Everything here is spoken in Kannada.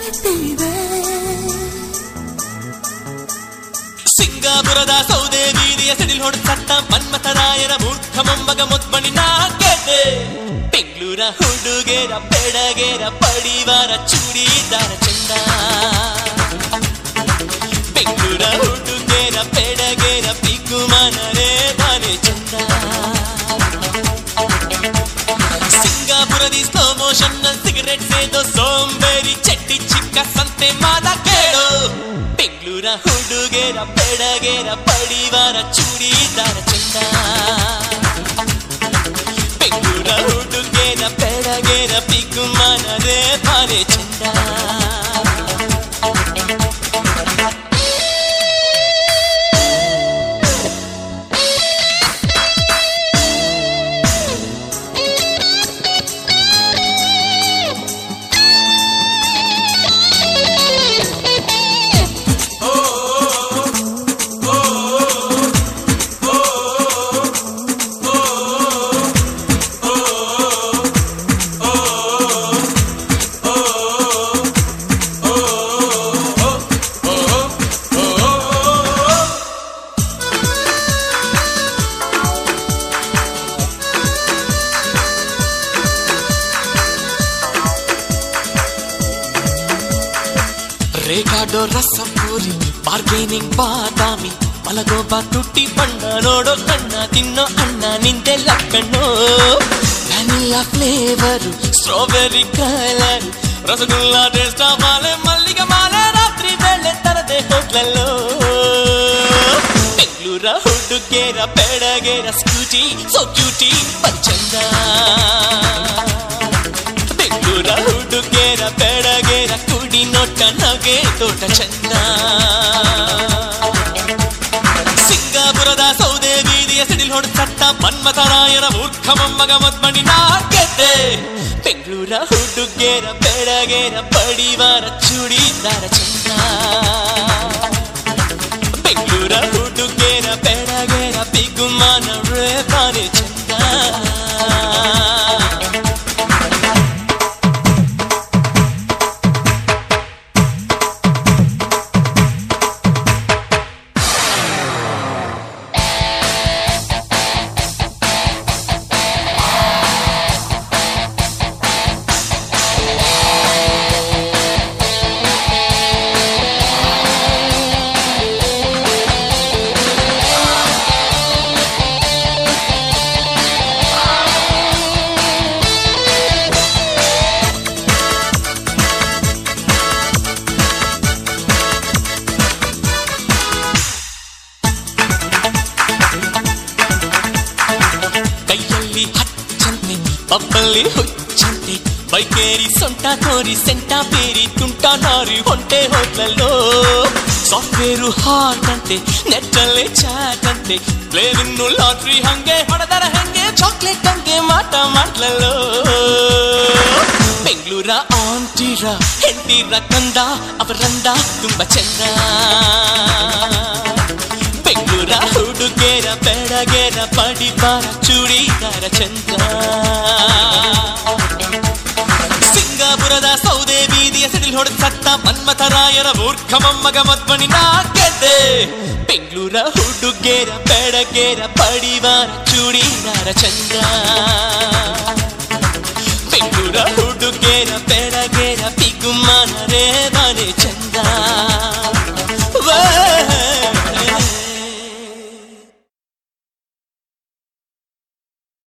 baby. ಸಿಂಗಾಪುರದ ಸೌದೆ ಬೀದಿಯ ಸಿಡಿಲ್ ಹೊಡೆಸತ್ತ ಮನ್ಮಥರಾಯರ ಮೂರ್ಖ ಮೊಮ್ಮಗ ಮುದ್ಮಣಿ ನಾಗೆದೆ ಬೆಂಗಳೂರ ಹುಡುಗೇರ ಬೆಡಗೇರ ಪಡಿವಾರ ಚೂಡಿದಾರ ಚಂದ ಬೆಂಗಳೂರ ಹುಡುಗೇರ ಬೆಡಗೇರ ಪಿಗುಮನರೇ ಬಾನೆ ಚಂದ ಸಿಂಗಾಪುರದಿ ಸ್ಲೋ ಮೋಷನ್ ಸಿಗರೆಟ್ ಸೇದೋ ಸೋಂಬೇರಿ ಚಟ್ಟಿ ಚಿಕ್ಕ ಸಂತೆ ಮಾದ ಕೇಳು ಬೆಂಗಳೂರ ಹುಡುಗೇರ ಬೆಡಗೇರ ಪಡಿವಾರ ಚೂಡಿದಾರ ಚಂದ ಬೆಂಗಳೂರ ಹುಡುಗೇರ ಬೆಡಗೇರ ಪಿಗುಮನರೇ ಬಾನೆ ಚಂದ ರೇಗಾಡೋ ರಸಪೂರಿ ಬಾರ್ಗೇನಿಂಗ್ ಬಾದಾಮಿ ಮಲಗೋಬ ತುಟ್ಟಿ ಬಣ್ಣ ನೋಡೋ ಕಣ್ಣ ತಿನ್ನೋ ಅಣ್ಣ ನಿಂದೆಲ್ಲ ಕಣ್ಣು vanilla flavour strawberry colour rasgulla taste ಮಾಲೆ ಮಲ್ಲಿಗೆ ಮಾಲೆ ರಾತ್ರಿ ವೇಳೆ ತರದೆ ಹೋಗ್ಲಲ್ಲೋ ಬೆಂಗಳೂರ ಹುಡುಗೇರ ಬೆಡಗೇರ ಸ್ಕೂಟಿ ಸೊ ಕ್ಯೂಟಿ ಪಂಚಂದ ಬೆಂಗಳೂರ ಹುಡುಗೇರ ಬೆಡಗೇರ ಕುಡಿ ನೋಟ ನಗೆ ತೋಟ ಚಂದ ಸಿಂಗಾಪುರದ ಸೌದೆ ಬೀದಿಯ ಸಿಡಿಲ್ ಹೊಡೆಸತ್ತ ಮನ್ಮಥರಾಯರ ಮೂರ್ಖ ಮೊಮ್ಮಗ ಮದ್ಮಣಿ ನಾಗೆದ್ದೆ ಬೆಂಗಳೂರ ಹುಡುಗೇರ ಬೆಡಗೇರ ಪಡಿವಾರ ಚೂಡಿದಾರ ಚಂದ ಬೆಂಗಳೂರ ಹುಡುಗೇರ ಬೆಡಗೇರ ಪಿಗುಮಾನ ಬಾರಿ ಚಂದ ಕೈಯಲ್ಲಿ ಹಚ್ಚಂತೆ ಪಪ್ಪಲ್ಲಿ ಹುಚ್ಚಂತೆ ಬೈಕೇರಿ ಸೊಂಟ ತೋರಿ ಸೆಂಟ ಬೇರಿ ತುಂಟ ನಾರಿ ಹೊಂಟೆ ಹೋಗ್ಲಲ್ಲೋ ಸಾಫ್ಟ್ವೇರು ಹಾಟ್ ಅಂತೆ ನೆಟ್ಟಲ್ಲಿ ಚಾಟ್ ಅಂತೆ ಪ್ಲೇವಿನ್ನು ಲಾಟ್ರಿ ಹಂಗೆ ಹೊಡೆದರ ಹಂಗೆ ಚಾಕ್ಲೇಟ್ ಹಂಗೆ ಮಾಟ ಮಾಡ್ಲಲ್ಲೋ ಬೆಂಗಳೂರ ಆಂಟಿರ ಹೆಂಡತಿರ ಕಂದ ಅವರಂದ ತುಂಬ ಚಂದ ಬೆಂಗಳೂರ ಹುಡುಗೇರ ಬೆಡಗೇರ ಪಡಿಪಾರ ಚೂಡಿದಾರ ಚಂದ ಸಿಂಗಾಪುರದ ಸೌದೆ ಬೀದಿಯ ಸಿಡಿಲ್ ಹೊಡೆಸತ್ತ ಮನ್ಮಥರಾಯರ ಮೂರ್ಖ ಮೊಮ್ಮಗ ಮದ್ಮಣಿ ನಾಗೆದ್ದೆ ಬೆಂಗಳೂರ ಹುಡುಗೇರ ಬೆಡಗೇರ ಪಡಿವಾರ ಚೂಡಿದಾರ ಚಂದ